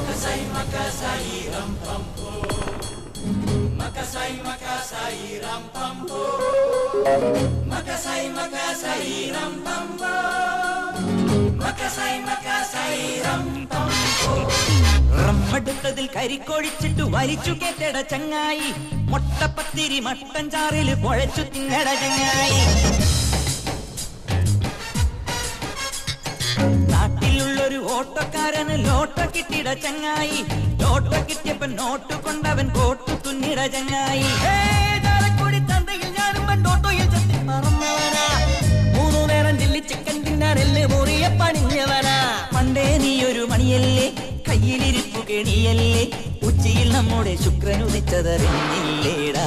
റമ്മടുത്തതിൽ കരിക്കൊഴിച്ചിട്ട് വലിച്ചു കേട്ടട ചങ്ങായി മൊട്ടപ്പത്തിരി മട്ടൻ ചാറിൽ കുഴച്ചു തിന്നട ചങ്ങായി നാട്ടിലുള്ളൊരു ഓട്ടക്കാരന് ലോട്ട കിട്ടിട ചങ്ങായി ലോട്ട കിട്ടിയപ്പോ നോട്ട് കൊണ്ടവൻ കോട്ടു തുന്നിട ചങ്ങായി ചാലക്കുടി ചന്തയിൽ ഞാനും പണ്ടോട്ടോയിൽ ചത്തി പറന്നവനാ മൂന്നു നേരം ചില്ലി ചിക്കൻ തിന്നാൻ എല്ല് മുറിയ പണിഞ്ഞവനാ പണ്ടേ നീ ഒരു മണിയല്ലേ കയ്യിലിരിപ്പു കെണിയല്ലേ ഉച്ചയിൽ നമ്മുടെ ശുക്രൻ ഉദിച്ചതറിഞ്ഞില്ലേടാ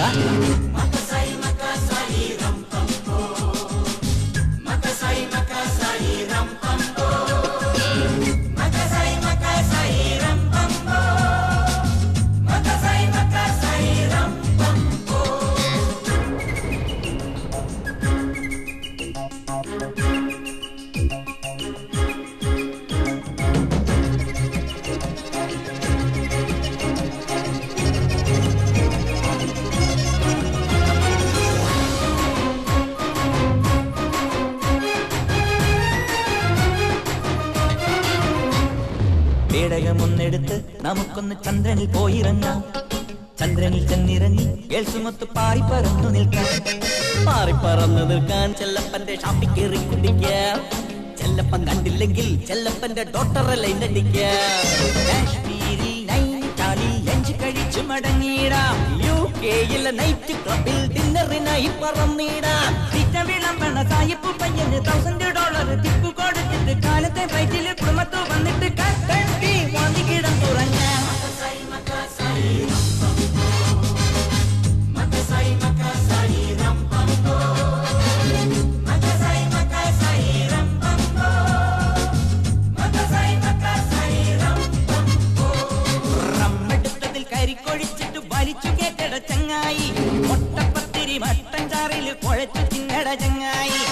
പേടകമൊന്നെടുത്ത് നമുക്കൊന്ന് ചന്ദ്രനിൽ പോയിറങ്ങാം ചന്ദ്രനിൽ ചെന്നിറങ്ങി കേൾസുമൊത്ത് പാറി പറന്നു നിൽക്കാം മാറി പറന്ന് നിൽക്കാൻ ചെല്ലപ്പന്റെ ഷാപ്പിൽ കയറി കുടിക്കാം ചെല്ലപ്പൻ കണ്ടില്ലെങ്കിൽ ചെല്ലപ്പന്റെ ഡോക്ടറെ ലൈൻ അടിക്കാം കാശ്മീരിൽ നൈനിറ്റാളിൽ ലഞ്ച് കഴിച്ചു മടങ്ങിയിടാം യു കെയിലെ നൈറ്റ് ക്ലബിൽ ഡിന്നറിനായി പറന്നിടാം തിറ്റ വിളമ്പണ സായിപ്പ് പയ്യന് തൗസൻഡ് ഡോളർ തിപ്പ് കൊടുത്തിട്ട് കാലത്തെ ഫ്ലൈറ്റിൽ കുടുംബത്ത് വന്നിട്ട് കട്ടി വാന്തി കിടന്നുറങ്ങാം റമ്മെടുത്തതിൽ കരിക്കൊഴിച്ചിട്ട് വലിച്ചു കേട്ടട ചങ്ങായി മുട്ടപ്പത്തിരി മട്ടൻ ചാറിൽ കുഴച്ചു തിന്നട ചങ്ങായി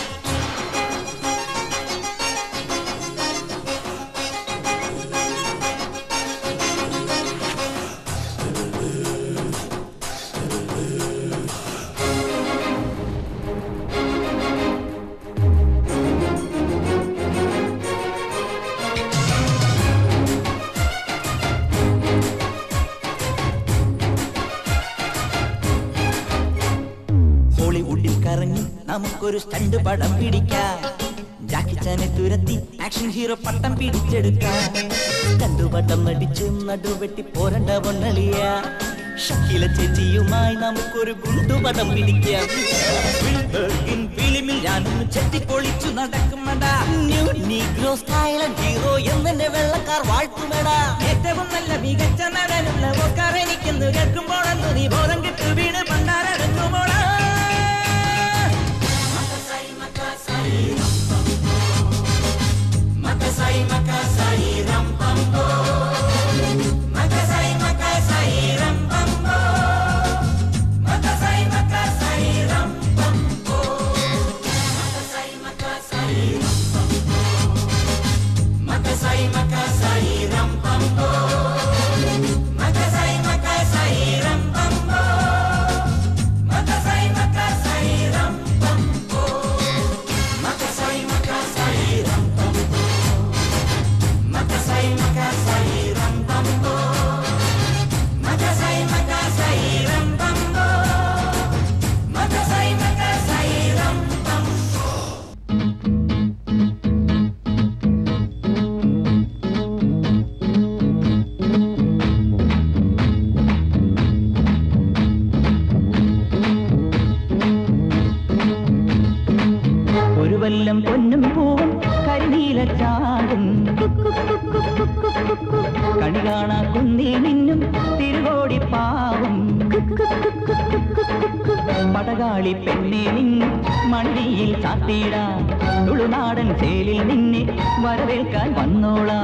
ഹോളിവുഡിൽ കറങ്ങി നമുക്കൊരു സ്റ്റണ്ട് പടം പിടിക്കാം ജാക്കി ചാനെ തുരത്തി ആക്ഷൻ ഹീറോ പട്ടം പിടിച്ചെടുക്കാം കണ്ടുപട്ടം നടിച്ചു നടുവെട്ടി പോരണ്ട പൊന്നളിയ ഷക്കീല ചേച്ചിയുമായി നമുക്കൊരു ഗുണ്ടുപടം പിടിക്കാം സ്പിൽബർഗിൻ ഫിലിമിൽ ഞാനൊന്ന് ചെത്തിപ്പൊളിച്ചു നടക്കുമടാ ന്യൂ നീഗ്രോ സ്റ്റൈലൻ ഹീറോ എന്നെ വെള്ളക്കാർ വാഴ്ത്തുമേടാ ഏറ്റവും നല്ല മികച്ച നടനുള്ള ഓസ്കാർ എനിക്കെന്ന് കേൾക്കുമ്പോഴെന്ന് നീ ബോധം കിട്ടു വീണ് പണ്ടാരടങ്ങുമ്പോഴാ ഒരു വല്ലം പൊന്നും പൂവും കരിനീല ചാടും കണി കാണാ കുന്നിൽ നിന്നും തിരുകോടി പാവും പടകാളി പെണ്ണെ നിന്നും മണ്ടിയിൽ ചാത്തിടാ തുളുനാടൻ ചേലിൽ നിന്നെ വരവേൽക്കാൻ വന്നോളാ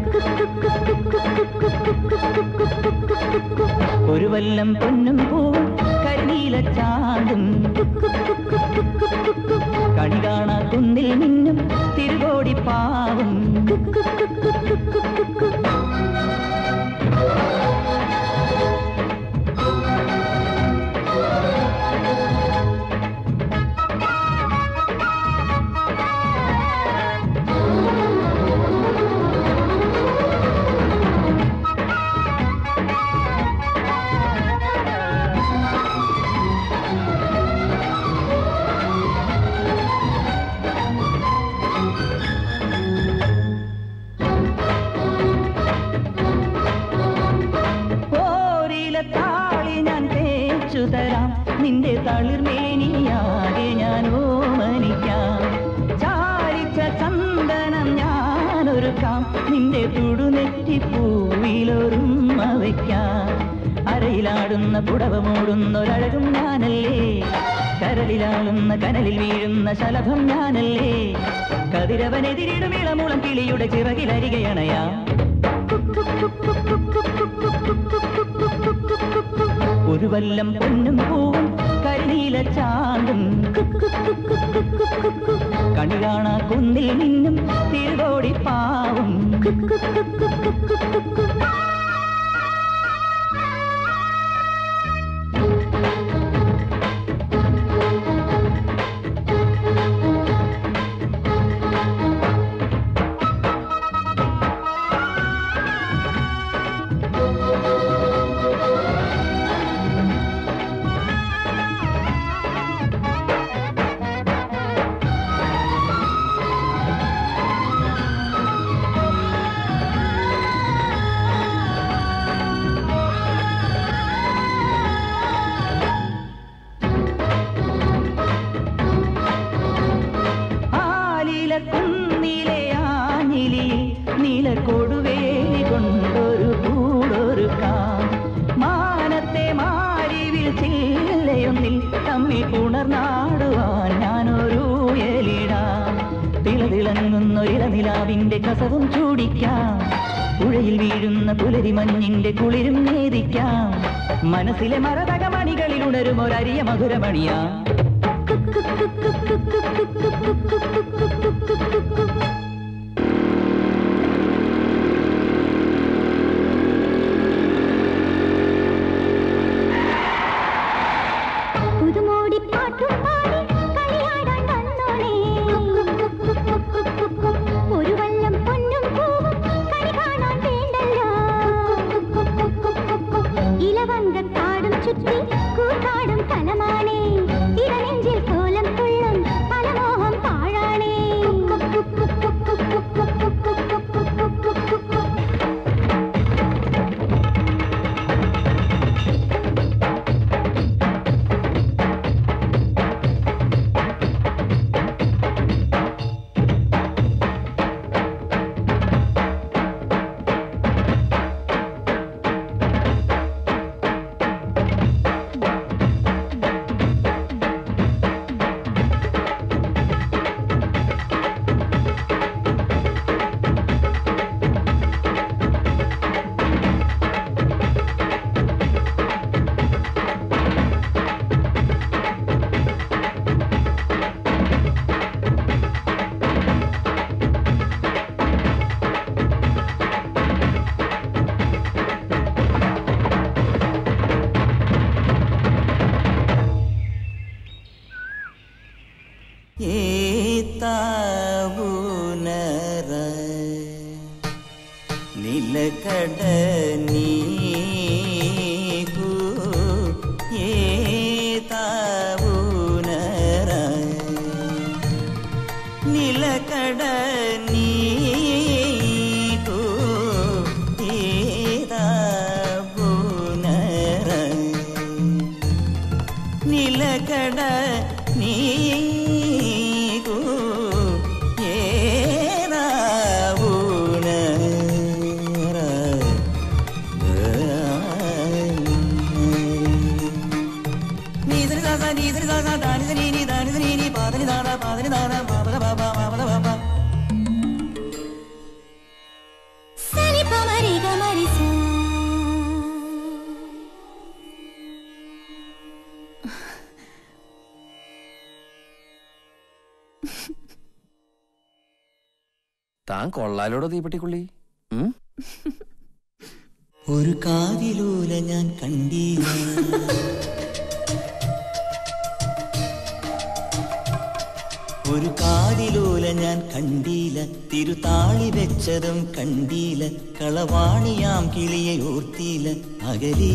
ഒരു വല്ലം പൊന്നും പൂവും കരിനീല ചാടും കണി കാണാ കുന്നിൽ നിന്നും തിരുകോടി പാവും നിന്റെ തളിർമേനിയാകെ ഞാൻ ഓമനിക്കാം ചാരിച്ച ചന്ദനം ഞാനൊരുക്കാം നിന്റെ തുടുനെറ്റിപ്പൂവിലൊരുമ വയ്ക്കാം അരയിലാടുന്ന പുടവ മൂടുന്നൊരഴകും ഞാനല്ലേ കരളിലാളുന്ന കനലിൽ വീഴുന്ന ശലഭം ഞാനല്ലേ കതിരവനെതിരിടും ഇളമുളം കിളിയുടെ ചിറകിലരികയണയാ ഒരു വല്ലം പൊന്നും പൂവും കരിനീല ചാണ്ടും കണി കാണാ കുന്നിൽ നിന്നും തിരുകോടി പാവും ആലില കുന്നിലെ ആഞ്ഞിലിയിൽ നീല കൊടുവേലി കൊണ്ടൊരു കൂടൊരുക്കാം മാനത്തെ മാരിവിൽ ചില്ലയൊന്നിൽ തമ്മിൽ ഉണർന്നാടുവാൻ ഞാനൊരു എലിടാം തിളതിളങ്ങുന്നൊരിളനിലാവിന്റെ കസവും ചൂടിക്കാം പുഴയിൽ വീഴുന്ന പുലരി മഞ്ഞിന്റെ കുളിരും നേദിക്കാം മനസ്സിലെ മരതകമണികളിൽ ഉണരും ഒരരിയ മധുരമണിയാ പുതുമോടി പാട്ടും പാടി കളിയാടാൻ വന്നോളേ ഒരു വല്ലം പൊന്നും പൂവും കണി കാണാൻ വേണ്ടല്ലോ ഇലവങ്കത്താടും ചുറ്റി കൂത്താടും കലമാനേ ഇടനെഞ്ചിൽ കോലം തുള്ളും പലമോഹം പാഴാണേ ഏത്താവുനറ നിലകട നീകു ഏതാവുനറ നിലകട നീകു ഏതാവുനറ నిలకడ నీకు ఏరావునరా. నీసరి దాస నీసరి దాస దానిస నీని దానిస నీని పాదని దాన పాదని దాన పాపద బాబా పాపద బాబా సరి పమరి గమరి సా താൻ കൊള്ളാലോടോ തീപ്പെട്ടിക്കുള്ളി ഉം? ഒരു കാതിലൂല ഞാൻ കണ്ടീല ഒരു കാതിലൂല ഞാൻ കണ്ടീല തിരുതാളി വെച്ചതും കണ്ടീല കളവാണിയാം കിളിയെ ഓർത്തീല അകലീ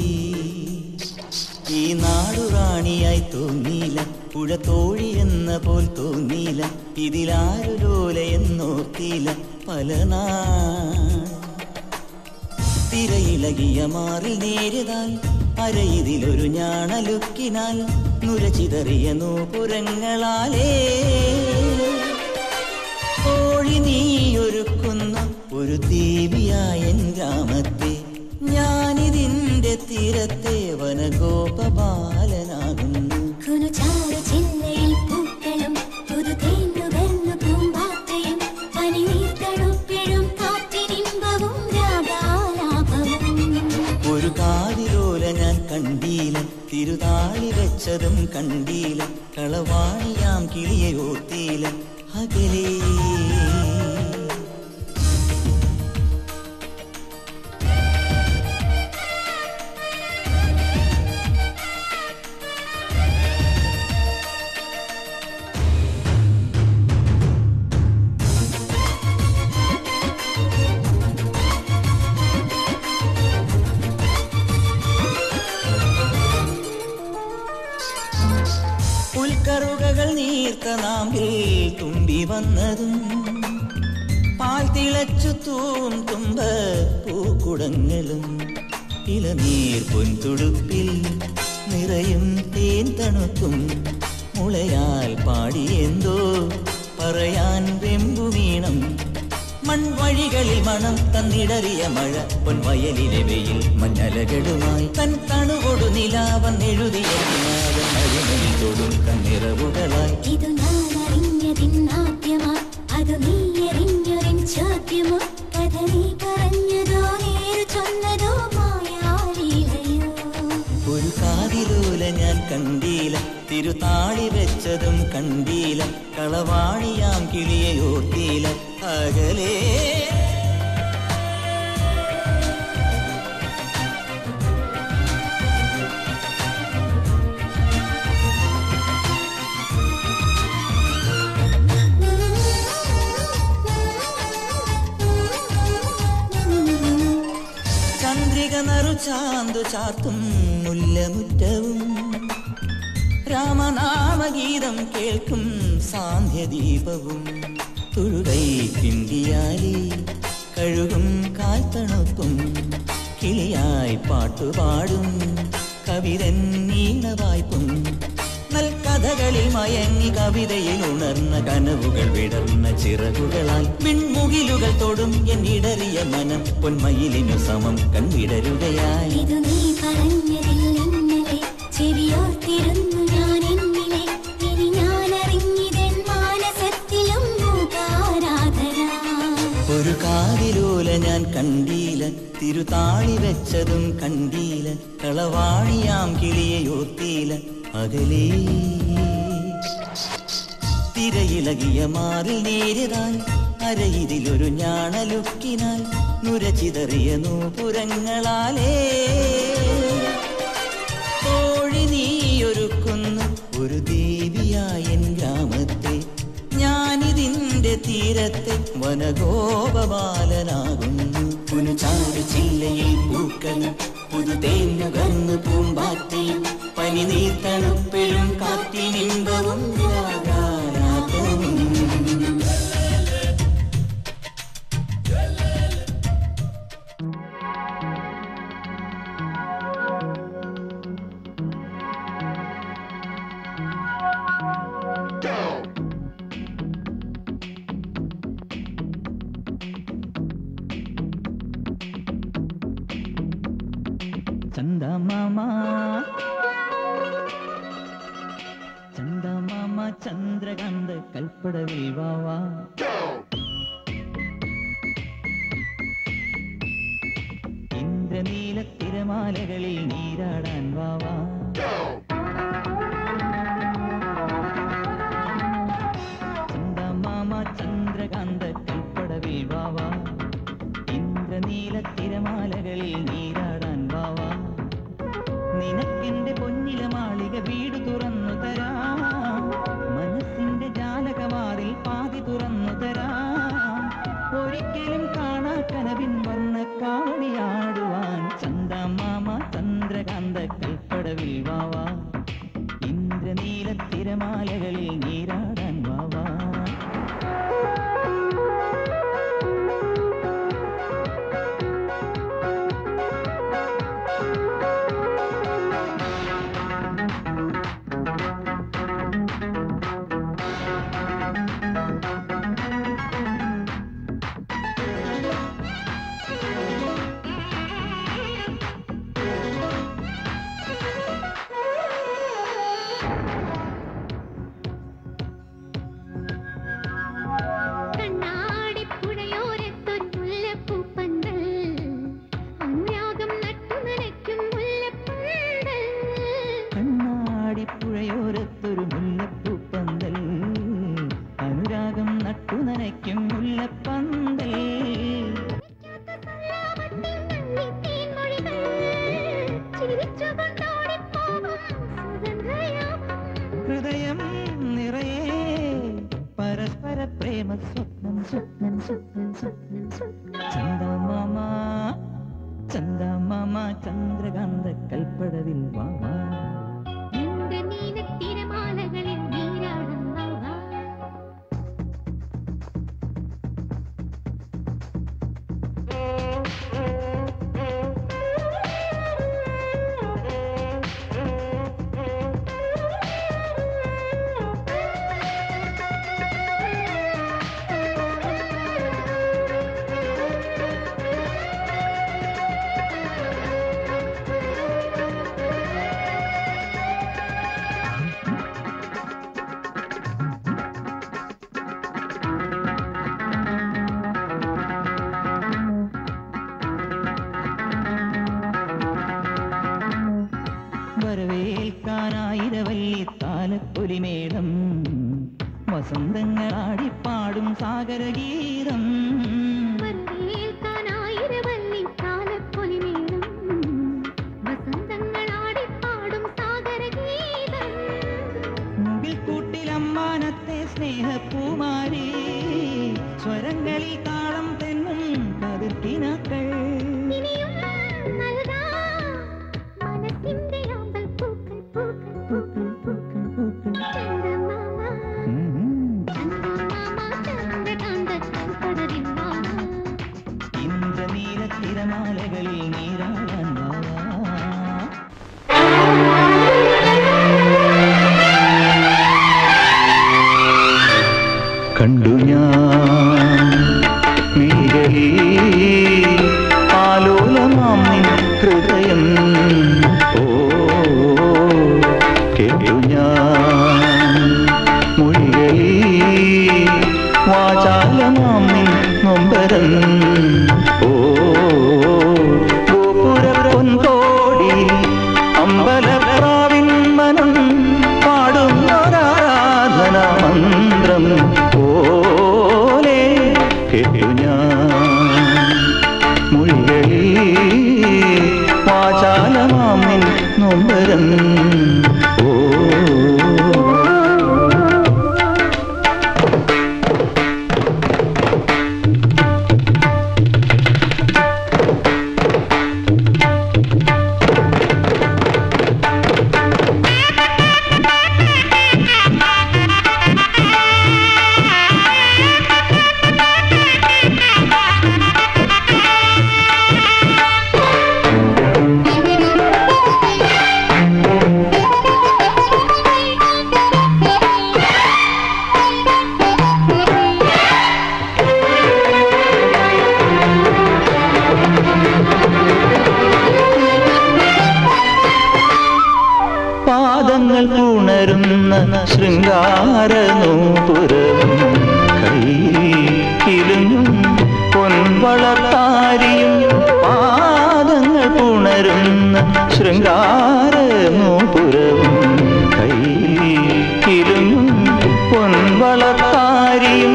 ഈ നാടുറാണിയായി തോന്നീല പുഴ തോഴി എന്ന പോൽ തോന്നീല ഇതിലാരു ലോല എന്നോർത്തീല പല നാൾ തിരയിളകിയ മാറിൽ നേരിതാൽ അരയിതിലൊരു ഞാണലുക്കിനാൽ നുരചിതറിയ നൂപുരങ്ങളാലേ കോഴി നീയൊരുക്കുന്ന ഒരു ദേവിയായ ഗ്രാമത്തെ ഞാനിതിന്റെ തീരത്തെ വനഗോപബാലനാകുന്നു കുനുചാരു ചില്ലയിൽ പൂക്കളും പുതുതേന്നുകർന്നു പൂമ്പാറ്റയും പനിനീർത്തണുപ്പിഴും കാറ്റിനിമ്പവും രാഗാലാപവും ഒരു കാതിലോല ഞാൻ കണ്ടീല തിരുതാളി വെച്ചതും കണ്ടീല കളവാണിയാം കിളിയെ ഓർത്തീല അകലേ പുൽക്കറുകകൾ നീർത്ത നാമ്പിൽ തുമ്പി വന്നതും പാൽ തിളച്ചു തൂം തുമ്പ പൂക്കുടങ്ങളും ഇളനീർ പൊൻതുടുപ്പിൽ നിറയും തേൻ തണുപ്പും മുളയാൽ പാടിയെന്തോ പറയാൻ വെമ്പുവീണം മൺവഴികളിൽ മണം തന്നിടറിയ മഴ പൊൻവയലിലെ വെയിൽ മഞ്ഞലകളുമായി തൻ തണുകൊടു നിലാവൻ എഴുതിയ നിലാവൻ അഴിമയിൽ തൊടും കണ്ണിറവുകളായി ഇതു ഞാൻ അറിഞ്ഞതിന്നാദ്യമാ അത് നീ എറിഞ്ഞൊരിൻ ചോദ്യമോ കഥ നീ പറഞ്ഞതോ നേരു ചൊന്നതോ മായാലീലയോ ഒരു കാതിലൂല ഞാൻ കണ്ടീല തിരുതാളി വെച്ചതും കണ്ടീല കളവാണിയാം കിളിയെ ഓർത്തീല അകലേ ചന്ദ്രിക നറു ചാന്തു ചാർത്തും മുല്ലമുറ്റവും രാമനാമഗീതം കേൾക്കും സാന്ധ്യദീപവും തുഴുകൈ കിണ്ടിയാലി കഴുകും കാൽത്തണുപ്പും കിളിയായി പാട്ടുപാടും കവിതൻ നീണവായ്പും നൽകഥകളിൽ മയങ്ങി കവിതയിൽ ഉണർന്ന കനവുകൾ വിടർന്ന ചിറകുകളാൽ മിൺമുകിലുകൾ തൊടും എന്നിടറിയ മനം പൊന്മയിലിനു സമം കൺവിടരുകയായി ഇതു നീ പറഞ്ഞതിൽ ഇന്നലെ ചെവിയോർത്തിരുന്നു ഞാൻ എന്നിലെ ഇനി ഞാൻ അറിഞ്ഞിതൻ മാനസത്തിലും മൂകാരാധന ഒരു കാതിലൂല ഞാൻ കണ്ടീല തിരുതാളി വെച്ചതും കണ്ടീല കളവാണിയാം കിളിയെ ഓർത്തീല അകലേ തിരയിളകിയ മാറിൽ നേരിതാൽ അരയിതിലൊരു ഞാണലുക്കിനാൽ നുരചിതറിയ നൂപുരങ്ങളാലേ കോഴി നീയൊരുക്കുന്നു ഒരു ദേവിയായ ഗ്രാമത്തെ ഞാനിതിന്റെ തീരത്തെ വനഗോപബാലനാകുന്നു പുനുചാരു ചില്ലയിൽ പൂക്കളും പുതുതേന്നുകർന്നു പൂമ്പാറ്റയും പനി നീർത്തണുപ്പിഴും കാറ്റിനിമ്പവും രാഗാലാപവും ചന്ദമാമ ചന്ദമാമ ചന്ദ്രകാന്ത കൽപ്പടവിൽ വാവാ ഇന്ദ്രനീല തിരമാലകളിൽ നീരാടാൻ വാവാ ചന്ദമാമ ചന്ദ്രകാന്ത കൽപ്പടവിൽ വാവാ ഇന്ദ്രനീല തിരമാലകളിൽ നീരാടാൻ വാവാ നിനക്കെന്റെ പൊന്നില മാളിക വീട് തുറന്നു തരാം മനസ്സിന്റെ ജാലകവാതിൽ പാതി തുറന്നു തരാം ഒരിക്കലും കാണാ കനവിൻ വന്ന കാളിയാടുവാൻ ചന്ദമാമ ചന്ദ്രകാന്ത കൽപ്പടവിൽ വാവാ ഇന്ദ്രനീല തിരമാലകളിൽ നീരാടാൻ വാവാ ചന്ദമാമ ചന്ദ്രകാന്ത കൽപ്പടവിൽ വാവാ இந்த நீலத் திரமாலைகளில் நீராடும் வாவா. വരവേൽക്കാനായിരവല്ലി താലപ്പൊലിമേളം വസന്തങ്ങളാടിപ്പാടും സാഗരഗീതം வரவேற்கானாயிரவல்லி தாளப்பொலிமேளம். വസന്തങ്ങളാടിപ്പാടും സാഗരഗീതം. മുകിൽ കൂട്ടിലമ്മാനത്തെ സ്നേഹപ്പൂമാരി സ്വരങ്ങളിൽ താളം തെന്നും കതിർക്കിനാക്കൾ ഇനിയും നൽകാം മനസ്സിന്റെ ആമ്പൽ പൂക്കൾ, പൂക്കൾ, പൂക്കൾ, പൂക്കൾ, പൂക്കൾ. ചന്ദമാമ, ചന്ദമാമ, ചന്ദ്രകാന്ത കൽപ്പടവിൽ വാവാ. ഇന്ദ്രനീല തിരമാലകളിൽ നീരാടാൻ വാവാ കണ്ടു ഞാൻ മിഴികളിൽ ആലോലമാം നിൻ ഹൃദയം ഓ കേട്ടു ഞാൻ മൊഴികളിൽ വാചാലമാം നിൻ നൊമ്പരം ഓ ഗോപുര പൊൻകോടി അമ്പലപ്രാവിൻ മനം പാടുന്നൊരാരാധന മന്ത്രം പോലെ കേട്ടു ഞാൻ മൊഴികളിൽ വാചാലമാം നിൻ നൊമ്പരം ഓ പാദങ്ങൾ പുണരുന്ന ശൃംഗാരനൂപുരവും കയ്യിലും പൊൻവളത്താരിയും പാദങ്ങൾ പുണരുന്ന ശൃംഗാരനൂപുരവും കയ്യിലും പൊൻവളത്താരിയും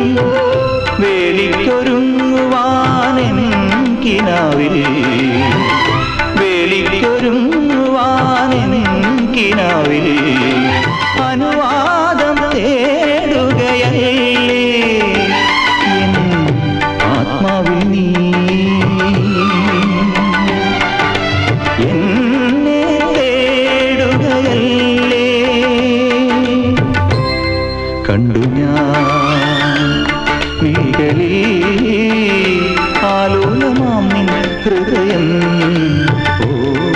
വേലിക്കൊരുങ്ങുവാനെൻ കിനാവിൽ വേലിക്കൊരുങ്ങുവാനെനിക്കിനാവിൽ അനുവാദം തേടുകയല്ലേ എൻ ആത്മാവിൽ നീ എന്നെ തേടുകയല്ലേ കണ്ടു ഞാൻ വിഴികളിൽ ആലോലമാം നിൻ ഹൃദയം ഓ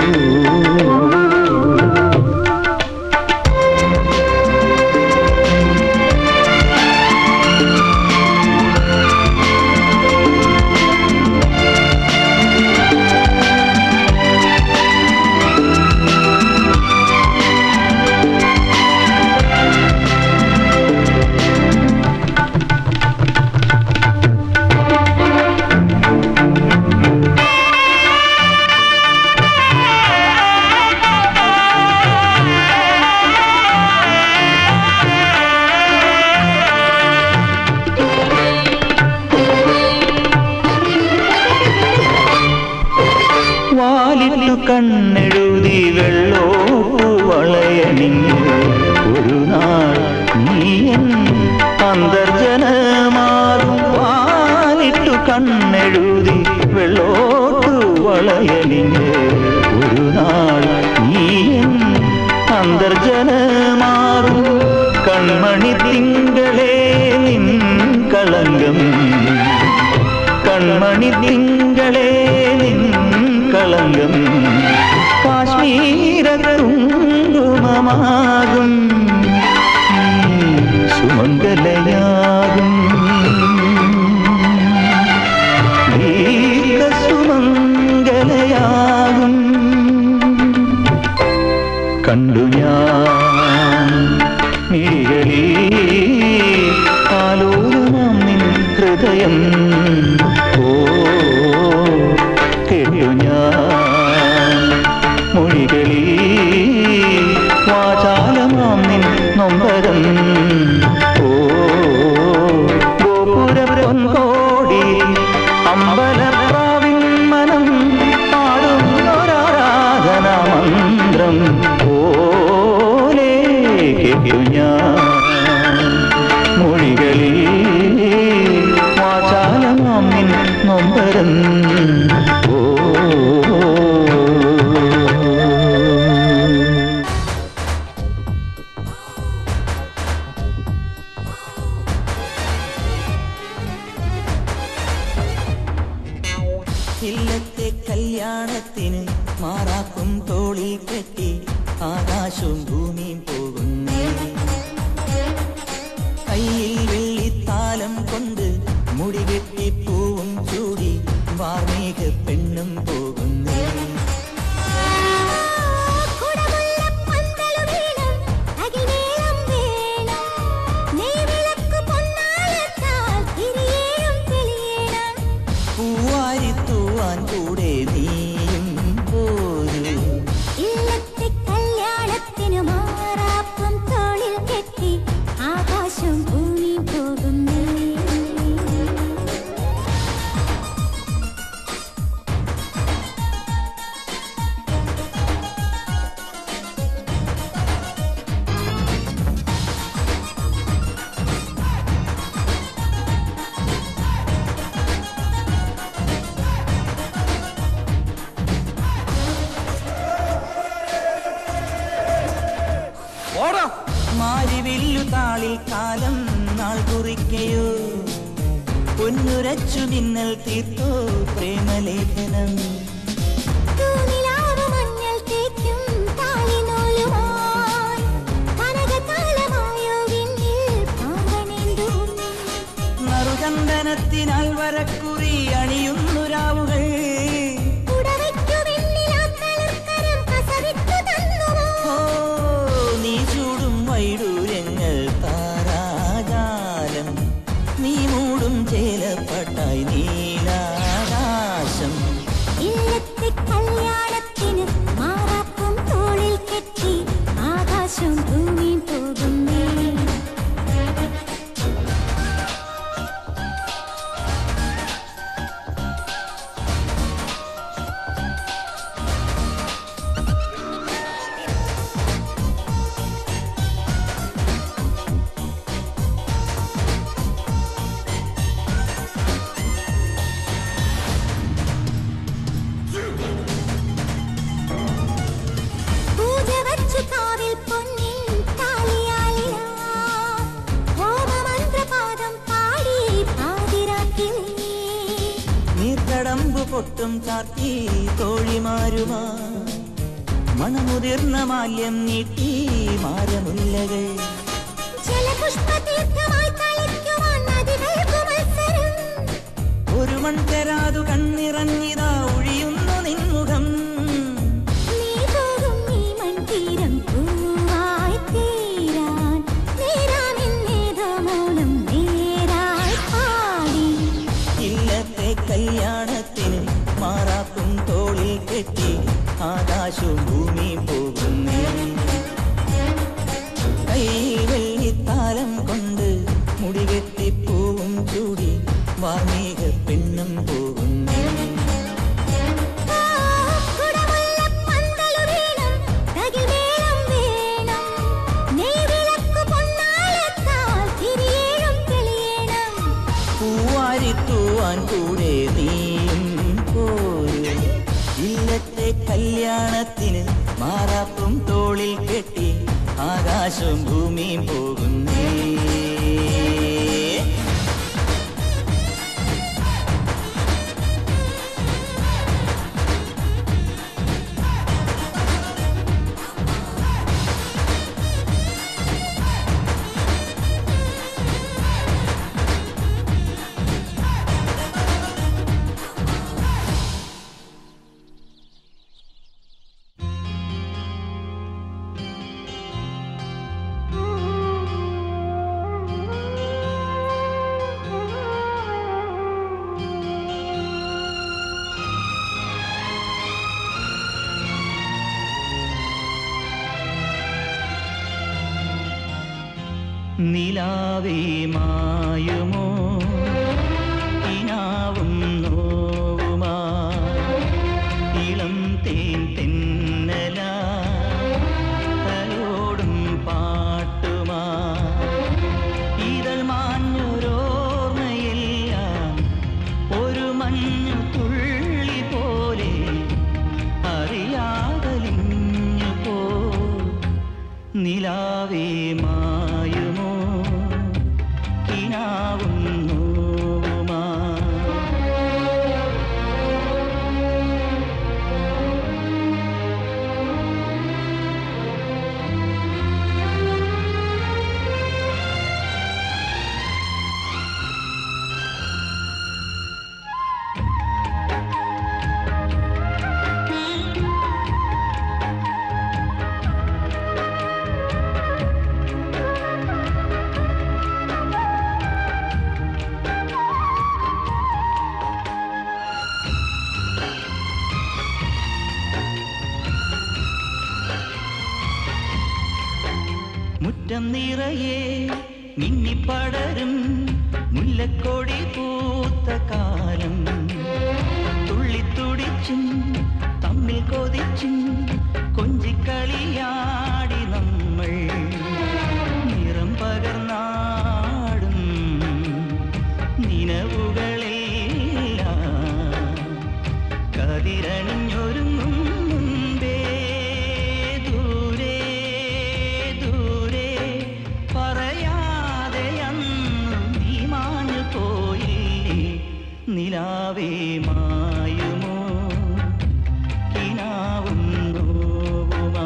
വാലിട്ടു കണ്ണെഴുതി വെള്ളോട്ടു വളയണിഞ്ഞു ഒരു നാൾ നീയൻ അന്തർജനമാറും വാലിട്ടു കണ്ണെഴുതി വെള്ളോട്ടു വളയണിഞ്ഞു തിങ്കളേ നിൻ കളങ്കം കാശ്മീരകുങ്കുമമാകും നീ സുമംഗലയാകും ദീർഘസുമംഗലയാകും കണ്ടു ഞാൻ മിഴികളിൽ ആലോചനം നിൻ ഹൃദയം ഓ കേട്ടു ഞാൻ മൊഴികളിൽ വാചാലമാം നിൻ നൊമ്പരം ഓ ഗോപുരപ്പൊൻകോടി അമ്പലപ്രാവിൻ മനം പാടുന്നൊരാരാധന മന്ത്രം പോലെ കേട്ടു ഞാൻ മൊഴികളിൽ വാചാലമാം നിൻ നൊമ്പരം ഓ ഇല്ലത്തെ കല്യാണത്തിന് മാറാക്കും തോളിൽ കെട്ടി ആകാശവും ഭൂമിയും പോകുന്നേ കയ്യിൽ വെള്ളിത്താലം കൊണ്ട് മുടി കെട്ടി പൂവും ചൂടി വാർമേഘ പെണ്ണും പോകുന്നേ കുടമുള്ള പന്തലു വേണം അകിനേളം വേണം നെയ്വിളക്ക് പൊന്നാളത്താൽ തിരിയേഴും തെളിയണം പൂവാരി തൂവാൻ കൂടെ നീയും പോരൂ ഇല്ലത്തെ കല്യാണത്തിനു മാറാപ്പം തോളിൽ കെട്ടി ആകാശം ഭൂമി പോകുന്നേ ഓടാ മാരിവില്ലു താളിൽ കാലം നാൾ കുറിക്കയോ പൊന്നുരച്ചു മിന്നൽ തീർത്തോ പ്രേമലേഖനം തൂനിലാവ് മഞ്ഞൾ തേക്കും താലിനൂലുമായി കനകതാളമായോ വിണ്ണിൽ പാമ്പനെന്തും നറുചന്ദനത്തിനാൽ വരക്കുറി അണിയുന്നു രാവുകൾ ഉടവയ്ക്കു വെണ്ണിലാത്തളർക്കരം കസവിത്തു തന്നുവോ ഓ നീ ചൂടും വൈഡൂര്യങ്ങൾ താരാജാലം നീ മൂടും ചേലപ്പട്ടായി നീലാകാശം ഇല്ലത്തെ കല്യാണത്തിന് മാറാപ്പും തോളിൽ കെട്ടി ആകാശം ഭൂമി പോകുന്നേ പൂജ വച്ചു കാവിൽ പൊന്നിൻ താലിയാലിലാ ഹോമമന്ത്രപാദം പാടി പാതിരാക്കിലേ നീർക്കടമ്പു പൊട്ടും ചാർത്തി തോഴിമാരുമാ മണമുതിർന്ന മാല്യം നീട്ടി മാരമുല്ലകൾ ജലപുഷ്പതീർത്ഥമായി കളിക്കുവാൻ നദികൾക്കു മത്സരം ഒരു മൺതരാതു കണ്ണിറങ്ങിതാ ഒഴിയുന്നു നിൻമുഖം നീ പോകും ഈ മൺതീരം പൂവായി തീരാൻ നേരാമെന്നേതോ മൗനം നേരായി പാടി ഇല്ലത്തെ കല്യാണത്തിന് മാറാപ്പും തോളിൽ കെട്ടി ആകാശവും ഭൂമിയും പോകുന്നേ കയ്യിൽ വെള്ളിത്താലം കൊണ്ട് മുടികെട്ടി പൂവും ചൂടി വാർമീക പെണ്ണും പോകുന്നേ കുടമുള്ള പന്തലു വേണം തകിൽമേളം വേണം നെയ്വിളക്ക് പൊന്നാളത്താൽ തിരിയേഴും തെളിയണം പൂവാരി തൂവാൻ കൂടെ നീയും പോരും ഇല്ലത്തെ കല്യാണത്തിന് മാറാപ്പും തോളിൽ കെട്ടി ആകാശവും ഭൂമിയും പോകുന്നേ നിലാവേ മായുമോ കിനാവും നോവുമാ ഇളം തേൻ തെന്നല തലോടും പാട്ടുമാ ഇതൾ മാഞ്ഞൊരോർമ്മയെല്ലാം ഒരു മഞ്ഞു തുള്ളി പോലെ അറിയാതലിഞ്ഞു പോ നിലാവേ മായുമോ കിനാവും നോവുമാ മുറ്റം നിറയെ മിന്നിപ്പടരും മുല്ലക്കൊടി പൂത്ത കാലം തുള്ളിത്തുടിച്ചും തമ്മിൽ കൊതിച്ചും കൊഞ്ചിക്കളിയാടി നമ്മൾ നിറം പകർന്നാടും നിലവുകളെല്ലാം കതിരണിഞ്ഞൊരുങ്ങും മുൻപേ ദൂരെ ദൂരെ പറയാതെ അന്ന് നീ മാഞ്ഞു പോയില്ലേ നിലാവേ മായുമോ കിനാവും നോവുമാ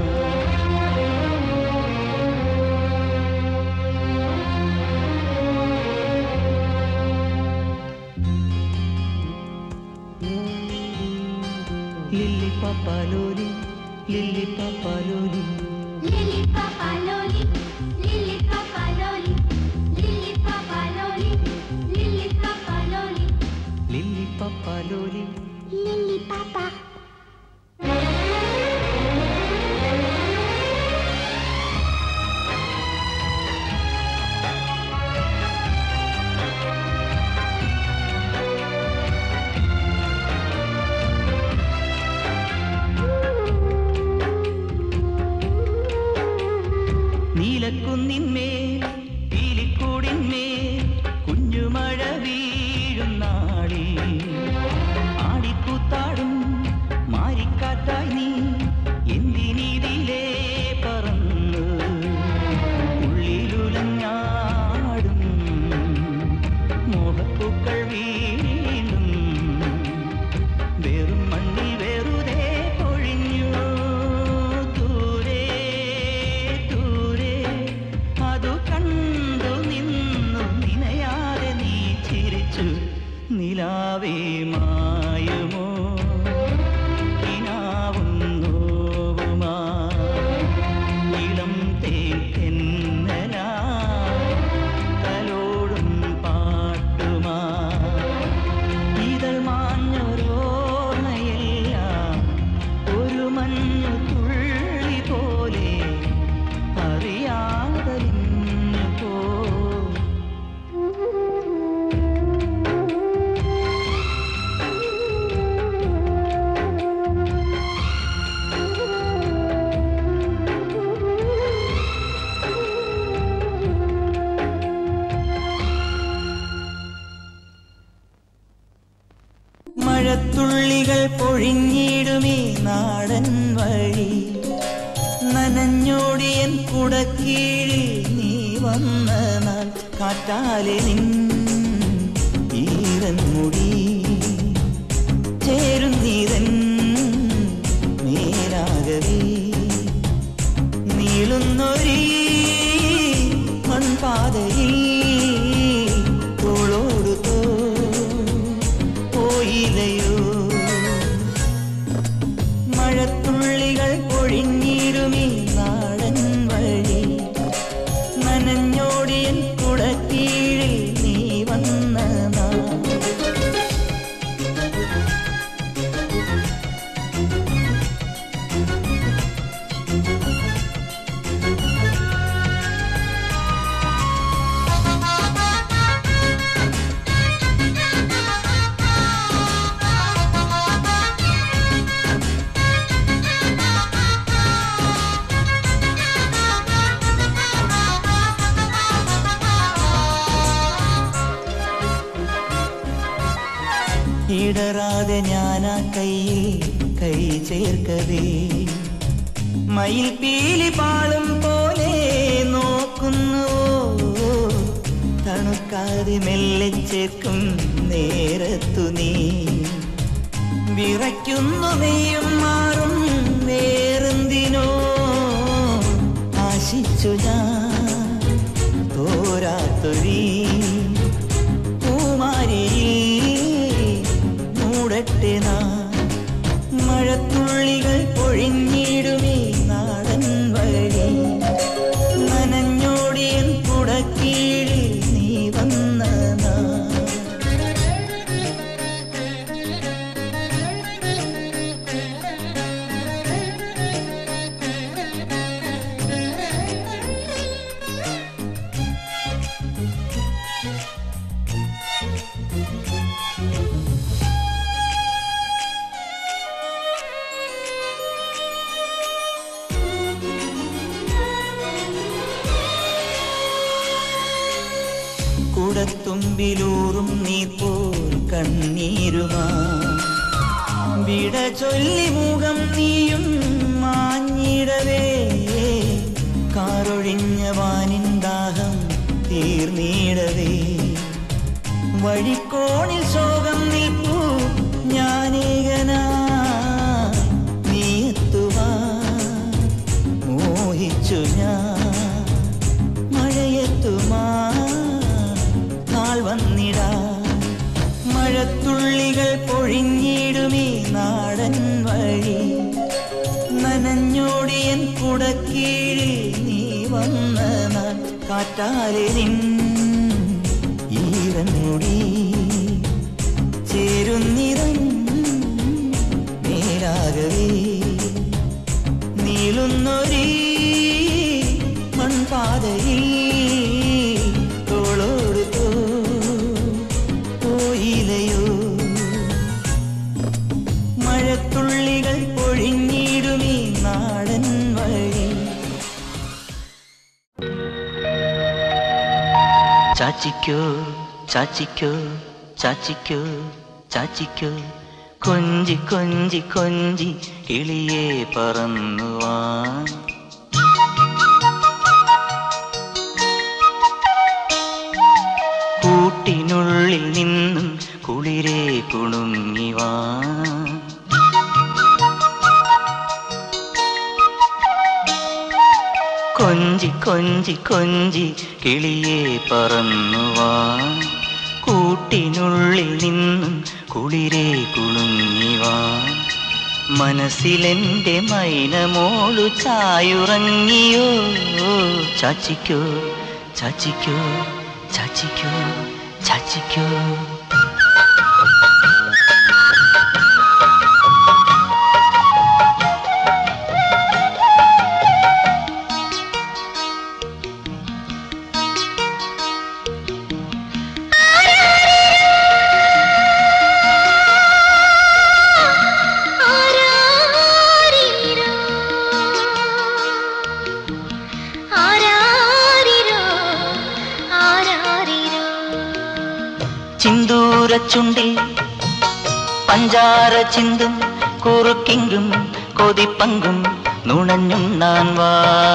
ലില്ലി പപ്പാലോലി ലില്ലി പപ്പാലോലി Lili Papaloli, Lili Papaloli, Lili Papaloli, Lili Papaloli, ലില്ലി പപ്പാലോലി Lili Papa. നീലക്കുന്നിന്മേൽ പീലിക്കൂടിന്മേൽ കുഞ്ഞുമഴ വീഴും നാളിൽ ആടിക്കൂത്താടും മാരിക്കാറ്റായി നീ എന്തിനീതിലേ പറന്ന് ഉള്ളിലുലഞ്ഞാടും മോഹപ്പൂക്കൾ വീണ്ടും വെറും മണ്ണിൽ വെറുതെ പൊഴിഞ്ഞു ദൂരെ ദൂരെ അതു കണ്ടു നിന്നു നിനയാതെ നീ ചിരിച്ചു നിലാവേ മായുമോ കിനാവും നോവുമാ ഇളം തേൻ തെന്നലാ തലോടും പാട്ടുമാ ഇതൾ മാഞ്ഞൊരോർമ്മയെല്ലാം ഒരു മഞ്ഞു തുള്ളി പോലെ അറിയാതലിഞ്ഞു പോ മഴത്തുള്ളികൾ പൊഴിഞ്ഞിടുമേ നാടൻ വഴി നനഞ്ഞോടിയൻ കുടക്കീഴിൽ നീ വന്ന നാൾ കാറ്റാലെ നിൻ ഈരൻ മുടി ചേരുന്നീരൻ മേലാകവേ നീളുന്നൊരീ മൺപാതയിൽ തോളോടു തോ പോയില്ലയോ മഴത്തുള്ളികൾ പൊഴിഞ്ഞിരുമീ നാടൻ വഴി നനഞ്ഞോടിയൻ കുടക്കീഴിൽ നീ വന്ന നാൾ ഇടറാതെ ഞാനാ കയ്യിൽ കൈ ചേർക്കവേ മയിൽ പീലി പാളും പോലെ നോക്കുന്നുവോ തണുക്കാതെ മെല്ലെ ചേർക്കും നേരത്തു നീ വിറയ്ക്കുന്നു നെയ്യും മാറും വേറെന്തിനോ ആശിച്ചു ഞാൻ തോരാത്തൊരീ പൂമാരിയിൽ മൂടട്ടെ നാം മഴത്തുള്ളികൾ പൊഴിഞ്ഞിടുമേ നാടൻ വഴി നനഞ്ഞോടിയൻ കുടക്കീഴിൽ നീ വന്ന നാ കുടത്തുമ്പിലൂറും നീ പോൽ കണ്ണീരുമാ വിട ചൊല്ലി മുഖം നീയും മാഞ്ഞിടവേ കാറൊഴിഞ്ഞ വാനിൻ ദാഹം തീർന്നിടവേ വഴിക്കോണിൽ ശോകം നിൽപ്പൂ ഞാനേകനാ നീ എത്തുവാ മോഹിച്ചു ഞാൻ മഴയെത്തുമാ നാൾ വന്നിടാ മഴത്തുള്ളികൾ പൊഴിഞ്ഞിടുമീ നാടൻ വഴി നനഞ്ഞോടിയൻ കുടക്കീഴിൽ നീ വന്ന നാൾ കാറ്റാലെ നിൻ ഈരൻമുടി ചേരുന്നിറം നേരാകവേ നീളുന്നൊരീ മൺപാതയിൽ തോളോട് തോ പോയിലയോ മഴത്തുള്ളികൾ പൊഴിഞ്ഞിടുമീ നാടൻ വഴി ചാച്ചിക്കോ ചാച്ചിക്കോ ചാച്ചിക്കോ ചാച്ചിക്കോ കൊഞ്ചി കൊഞ്ചി കൊഞ്ചി കിളിയെ പറന്നുവാൻ കൂട്ടിനുള്ളിൽ നിന്നും കുളിരെ കുണുങ്ങിവാ കൊഞ്ചി കൊഞ്ചി കൊഞ്ചി കിളിയെ പറന്നുവാ കൂട്ടിനുള്ളിൽ നിന്നും കുളിരെ കുണുങ്ങിവാ മനസ്സിലെന്റെ മൈനമോളു ചായുറങ്ങിയോ ചാച്ചിക്കോ ചാച്ചിക്കോ ചാച്ചിക്കോ ചാച്ചിക്കോ ആരാരിരോ ആരാരിരോ ആരാരിരോ ചിന്തൂരച്ചുണ്ടിൽ പഞ്ചാര ചിന്തും കുറുക്കിങ്കും കൊതിപ്പങ്കും നുണഞ്ഞും നാൻ വാ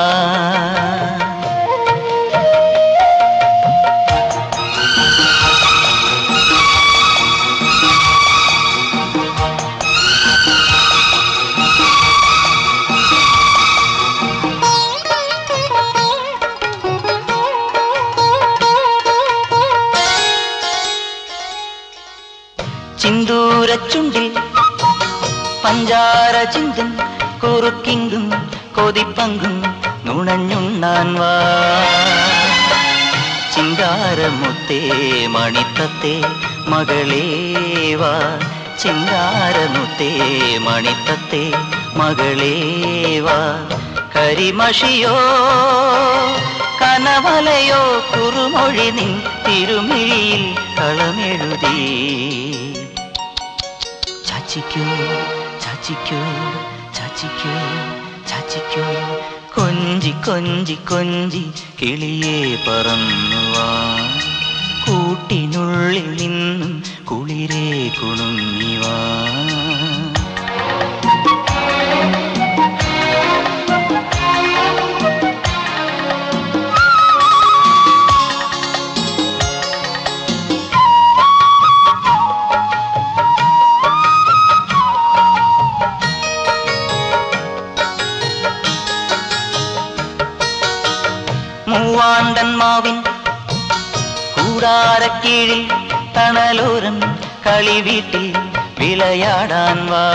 ചിന്തൂരച്ചുണ്ടിൽ പഞ്ചാര ചിന്തും കുറുക്കിങ്കും കൊതിപ്പങ്കും നുണഞ്ഞുണ്ണാൻ വാ ചിങ്കാരമുത്തേ മണിത്തത്തെ മകളേവാ ചിങ്കാരമുത്തേ മണിത്തത്തെ മകളേവാ കരിമഷിയോ കനവലയോ കുറുമൊഴി നിൻ തിരുമിഴിയിൽ കളമെഴുതി ചാച്ചിക്കോ ചാച്ചിക്കോ ചാച്ചിക്കോ ചാച്ചിക്കോ കൊഞ്ചി കൊഞ്ചി കൊഞ്ചി കിളിയെ പറന്നുവാ കൂട്ടിനുള്ളിൽ നിന്നും കുളിരേ കുണുങ്ങിവാ മൂവാണ്ടൻ മാവിൻ കൂടാരക്കീഴിൽ തണലോരം കളി വീട്ടിൽ വിളയാടാൻ വാ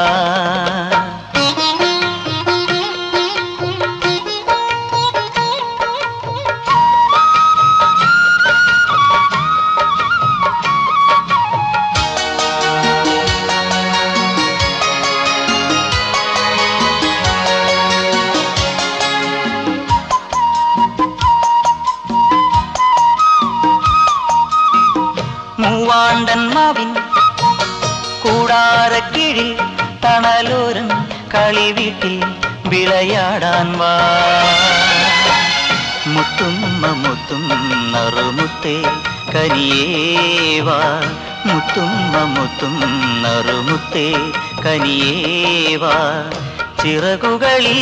മൂവാണ്ടൻ മാവിൻ കൂടാരക്കീഴിൽ തണലോരം കളി വീട്ടിൽ വിളയാടാൻ വാ മുത്തുമ്മ മുത്തും നറുമുത്തേ കനിയേവാ മുത്തുമ്മ മുത്തും നറുമുത്തേ കനിയേവാ ചിറകുകളിൽ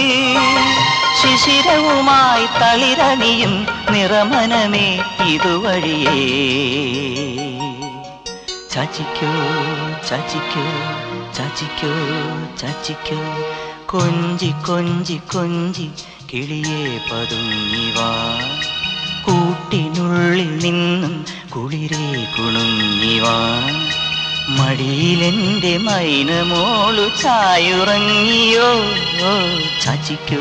ശിശിരവുമായി തളിരണിയും നിറമനമേ ഇതുവഴിയേ ചാച്ചിക്കോ ചാച്ചിക്കോ ചാച്ചിക്കോ ചാച്ചിക്കോ കൊഞ്ചി കൊഞ്ചി കൊഞ്ചി കിളിയെ പതുങ്ങിവാ കൂട്ടിനുള്ളിൽ നിന്നും കുളിരേ കുണുങ്ങിവാ മടിയിലെന്റെ മൈനമോളു ചായുറങ്ങിയോ ഓ, ചാച്ചിക്കോ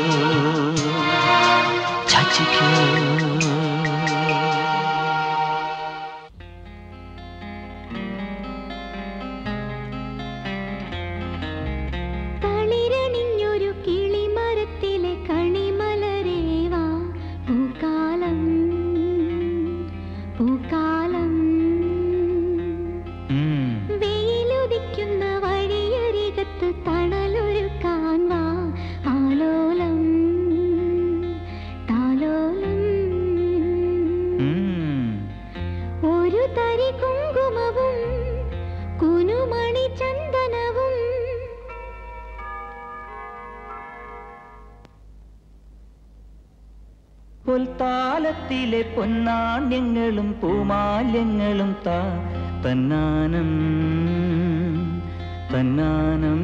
ചാച്ചിക്കോ തളിരണിഞ്ഞൊരു കിളിമരത്തിലെ കണിമലരേവാ പൂക്കാലം പൂക്കാലം വെയിലുദിക്കുന്ന വഴിയരികത്ത് തണലൊരുക്കാൻ വാ ആലോലം താലോലം ഒരു തരി കുങ്കുമവും കുനുമണി ചന്ദനവും പൊൽത്താലത്തിലെ പൊന്നാണ്യങ്ങളും പൂമാല്യങ്ങളും താ തന്നാനം തന്നാനം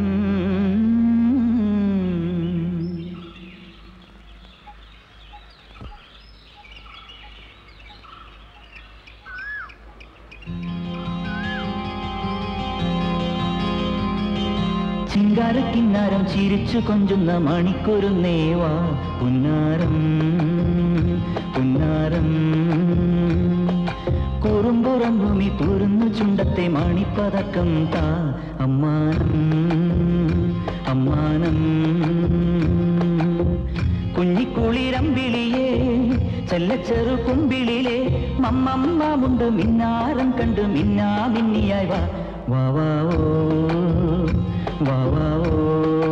ചിങ്കാരക്കിന്നാരം ചിരിച്ചു കൊഞ്ചുന്ന മണിക്കൊരുന്നേവാ പുന്നാരം പുന്നാരം കുറുമ്പുറങ്ങുമി തുറന്നു ചുണ്ടത്തെ മണിപ്പതക്കം താ അമ്മാനം അമ്മാനം കുഞ്ഞിക്കുളിരമ്പിളിയേ ചെല്ലച്ചെറു കുമ്പിളിലെ മമ്മമ്മമുണ്ട് മിന്നാരം കണ്ട് മിന്നാ മിന്നിയായി വാ വാ വാ ഓ വാ വാ ഓ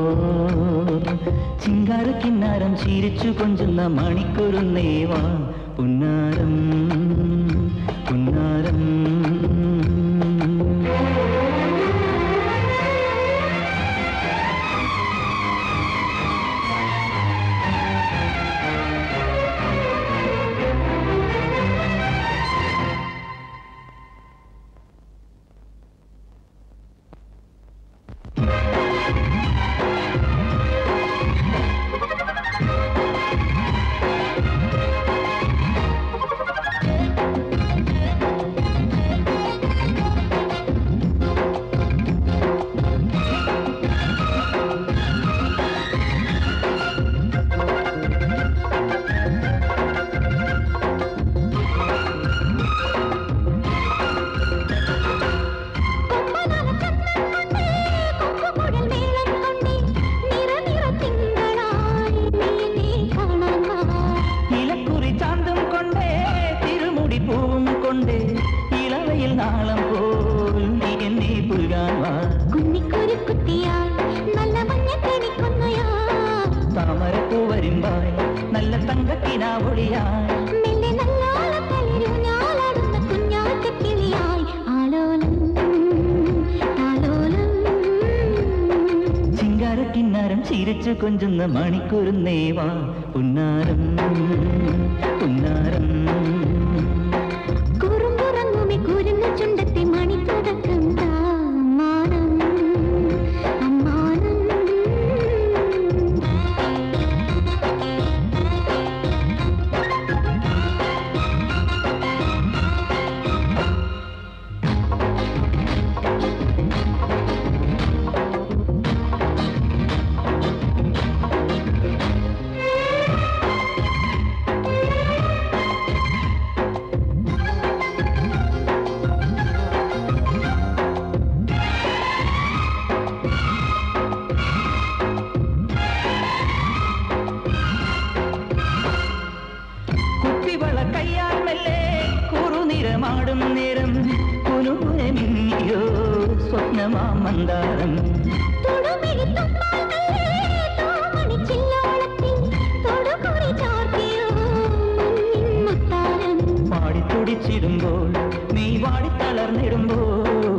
ചിങ്കാരക്കിന്നാരം ചിരിച്ചു കൊഞ്ചുന്ന മണിക്കൊരുന്നേവാ പുന്നാരം പുന്നാരം കൊമ്പുകുഴൽ മേളം കൊണ്ടേ നിറനിറ തിങ്കളായി നീ എന്നെ കാണാൻ വാ ഇലക്കുറി ചാന്തം കൊണ്ടേ തിരുമുടി പൂവും കൊണ്ടേ ഇളവയിൽ നാളം പോൽ നീ എന്നെ പുൽകാൻ വാ കുന്നിക്കൊരു കുത്തിയായി നല്ല മഞ്ഞ കണിക്കൊന്നയാ താമരപ്പൂ വരുമ്പായി നല്ല തങ്കക്കിനാവൊളിയായി മെല്ലെ നല്ലോളം തളിരു ഞാലാടുന്ന കുഞ്ഞാറ്റക്കിളിയായി ആലോലം ചിങ്കാര കിന്നാരം ചിരിച്ചു കൊഞ്ചുന്ന മണിക്കൂറുന്നേവാ പുന്നാരം പുന്നാരം കുറുമ്പുറങ്ങുമി കുരുന്ന ചുണ്ടത്തെ മണിപ്പതക്കം താമാനം അമ്മാനം കുപ്പിവള കയ്യാൽ മെല്ലെ കുറുനിറമാടും നിറം കുനുകുനമിന്നിയോ സ്വപ്നമാ മന്ദാരം പാടിത്തുടിച്ചിടുമ്പോൾ നീ വാടിത്തളർന്നിടുമ്പോൾ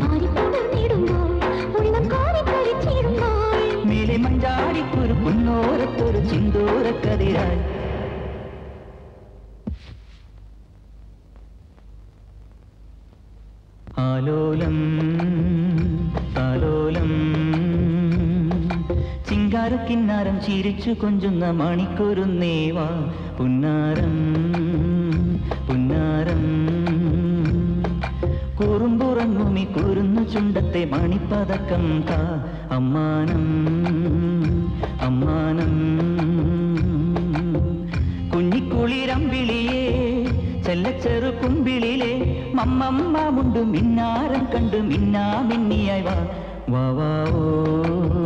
മേലെ മഞ്ചാടിക്കൊരു പുന്നോരത്തൊരു ചിന്തോരക്കതിരായി ആലോലം താലോലം ചിങ്കാരക്കിന്നാരം ചിരിച്ചു കൊഞ്ചുന്ന മണിക്കൊരുന്നേവാ പുന്നാരം പുന്നാരം കുറുമ്പുറങ്ങുമി കുരുന്നു ചുണ്ടത്തെ മണിപ്പതക്കം താ അമ്മാനം അമ്മാനം കുഞ്ഞിക്കുളിരമ്പിളിയേ ചെല്ലച്ചെറു കുമ്പിളിലെ മമ്മമ്മ മുണ്ടു മിന്നാരം കണ്ടു മിന്നാ മിന്നിയായി വാ വാ വാ ഓ